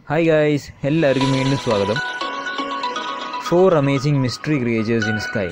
hi guys എല്ലാവർക്കും വീണ്ടും സ്വാഗതം for amazing mystery creatures in sky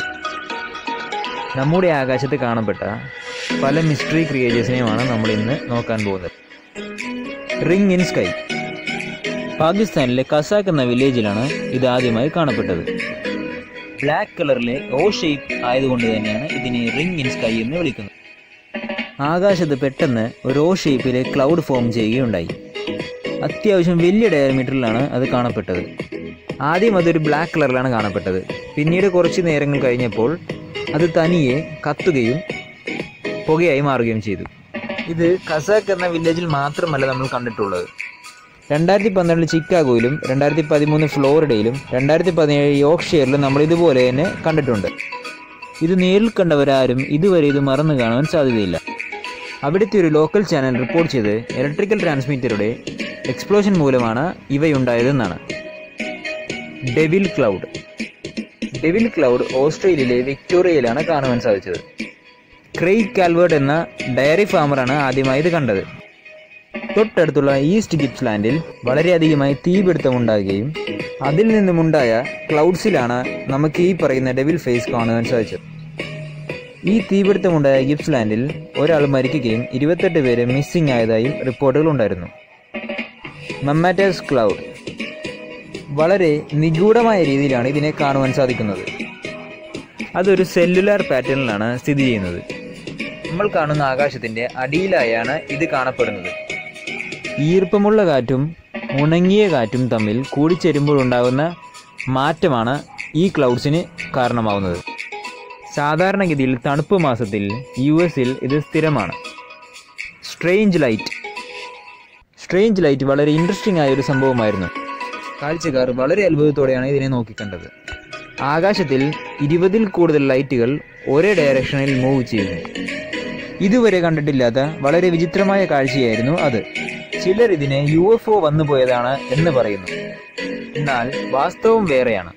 നമ്മുടെ ആകാശത്ത് കാണപ്പെട്ട പല മിസ്റ്ററി ക്രിയേച്ചേഴ്സിനെയുമാണ് നമ്മൾ ഇന്ന് നോക്കാൻ പോകുന്നത് റിംഗ് ഇൻ സ്കൈ പാകിസ്ഥാനിലെ കസാക്ക് എന്ന വില്ലേജിലാണ് ഇത് ആദ്യമായി കാണപ്പെട്ടത് ബ്ലാക്ക് കളറിലെ ഓ ഷേപ്പ് ആയതുകൊണ്ട് തന്നെയാണ് ഇതിനെ റിംഗ് ഇൻ സ്കൈ എന്ന് വിളിക്കുന്നത് ആകാശത്ത് പെട്ടെന്ന് ഒരു ഓ ഷേപ്പിലെ ക്ലൗഡ് ഫോം ചെയ്യുകയുണ്ടായി അത്യാവശ്യം വലിയ ഡയമീറ്ററിലാണ് അത് കാണപ്പെട്ടത് ആദ്യം അതൊരു ബ്ലാക്ക് കളറിലാണ് കാണപ്പെട്ടത് പിന്നീട് കുറച്ച് നേരങ്ങൾ കഴിഞ്ഞപ്പോൾ അത് തനിയെ കത്തുകയും പുകയായി മാറുകയും ചെയ്തു ഇത് കസാക്ക് എന്ന വില്ലേജിൽ മാത്രമല്ല നമ്മൾ കണ്ടിട്ടുള്ളത് രണ്ടായിരത്തി പന്ത്രണ്ട് ചിക്കാഗോയിലും രണ്ടായിരത്തി പതിമൂന്ന് ഫ്ലോറിഡയിലും രണ്ടായിരത്തി പതിനേഴ് യോർക്ക്ഷയറിലും നമ്മൾ ഇതുപോലെ തന്നെ കണ്ടിട്ടുണ്ട് ഇത് നേരിൽ കണ്ടവരാരും ഇതുവരെ ഇത് മറന്നു കാണുവാൻ സാധ്യതയില്ല അവിടുത്തെ ഒരു ലോക്കൽ ചാനൽ റിപ്പോർട്ട് ചെയ്ത് ഇലക്ട്രിക്കൽ ട്രാൻസ്മിറ്ററുടെ എക്സ്പ്ലോഷൻ മൂലമാണ് ഇവയുണ്ടായതെന്നാണ് ഡെവിൽ ക്ലൗഡ് ഡെവിൽ ക്ലൗഡ് ഓസ്ട്രേലിയയിലെ വിക്ടോറിയയിലാണ് കാണുവാൻ സാധിച്ചത് ക്രെയ്ഗ് കാൽവേർഡ് എന്ന ഡയറി ഫാമറാണ് ആദ്യമായി ഇത് കണ്ടത് തൊട്ടടുത്തുള്ള ഈസ്റ്റ് ഗിപ്സ്ലാൻഡിൽ വളരെയധികമായി തീപിടുത്തമുണ്ടാകുകയും അതിൽ നിന്നുമുണ്ടായ ക്ലൗഡ്സിലാണ് നമുക്ക് ഈ പറയുന്ന ഡെവിൽ ഫേസ് കാണുവാൻ സാധിച്ചത് ഈ തീപിടുത്തമുണ്ടായ ഗിപ്സ്ലാൻഡിൽ ഒരാൾ മരിക്കുകയും ഇരുപത്തെട്ട് പേര് മിസ്സിംഗ് ആയതായും റിപ്പോർട്ടുകൾ ഉണ്ടായിരുന്നു മമ്മാറ്റസ് ക്ലൗഡ് വളരെ നിഗൂഢമായ രീതിയിലാണ് ഇതിനെ കാണുവാൻ സാധിക്കുന്നത് അതൊരു സെല്ലുലാർ പാറ്റേണിലാണ് സ്ഥിതി ചെയ്യുന്നത് നമ്മൾ കാണുന്ന ആകാശത്തിന്റെ അടിയിലായാണ് ഇത് കാണപ്പെടുന്നത് ഈർപ്പമുള്ള കാറ്റും ഉണങ്ങിയ കാറ്റും തമ്മിൽ കൂടിച്ചേരുമ്പോൾ ഉണ്ടാകുന്ന മാറ്റമാണ് ഈ ക്ലൗഡ്സിന് കാരണമാവുന്നത് സാധാരണഗതിയിൽ തണുപ്പ് മാസത്തിൽ യു എസിൽ ഇത് സ്ഥിരമാണ് സ്ട്രേഞ്ച് ലൈറ്റ് സ്ട്രേഞ്ച് ലൈറ്റ് വളരെ ഇൻട്രസ്റ്റിംഗ് ആയ ഒരു സംഭവമായിരുന്നു കാഴ്ചക്കാർ വളരെ അത്ഭുതത്തോടെയാണ് ഇതിനെ നോക്കിക്കണ്ടത് ആകാശത്തിൽ ഇരുപതിൽ കൂടുതൽ ലൈറ്റുകൾ ഒരേ ഡയറക്ഷനിൽ മൂവ് ചെയ്യുന്നു ഇതുവരെ കണ്ടിട്ടില്ലാത്ത വളരെ വിചിത്രമായ കാഴ്ചയായിരുന്നു അത് ചിലർ ഇതിനെ യു എഫ് ഒ വന്നു പോയതാണ് എന്ന് പറയുന്നു എന്നാൽ വാസ്തവം വേറെയാണ്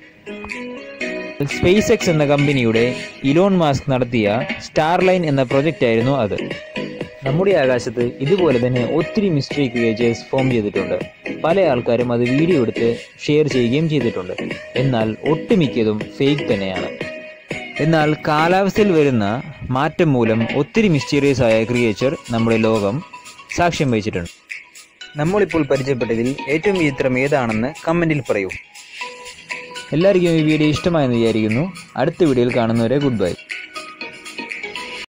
സ്പേസ് എക്സ് എന്ന കമ്പനിയുടെ ഇലോൺ മാസ്ക് നടത്തിയ സ്റ്റാർലൈൻ എന്ന പ്രൊജക്റ്റ് ആയിരുന്നു അത് നമ്മുടെ ആകാശത്ത് ഇതുപോലെ തന്നെ ഒത്തിരി മിസ്റ്ററി ക്രിയേച്ചേഴ്സ് ഫോം ചെയ്തിട്ടുണ്ട് പല ആൾക്കാരും അത് വീഡിയോ എടുത്ത് ഷെയർ ചെയ്യുകയും ചെയ്തിട്ടുണ്ട് എന്നാൽ ഒട്ടുമിക്കതും ഫേക്ക് തന്നെയാണ് എന്നാൽ കാലാവസ്ഥയിൽ വരുന്ന മാറ്റം മൂലം ഒത്തിരി മിസ്റ്റീരിയസ് ആയ ക്രിയേച്ചർ നമ്മുടെ ലോകം സാക്ഷ്യം വഹിച്ചിട്ടുണ്ട് നമ്മളിപ്പോൾ പരിചയപ്പെട്ടതിൽ ഏറ്റവും വിചിത്രം ഏതാണെന്ന് കമൻറ്റിൽ പറയൂ എല്ലാവർക്കും ഈ വീഡിയോ ഇഷ്ടമായെന്ന് വിചാരിക്കുന്നു അടുത്ത വീഡിയോയിൽ കാണുന്നവരെ ഗുഡ് ബൈ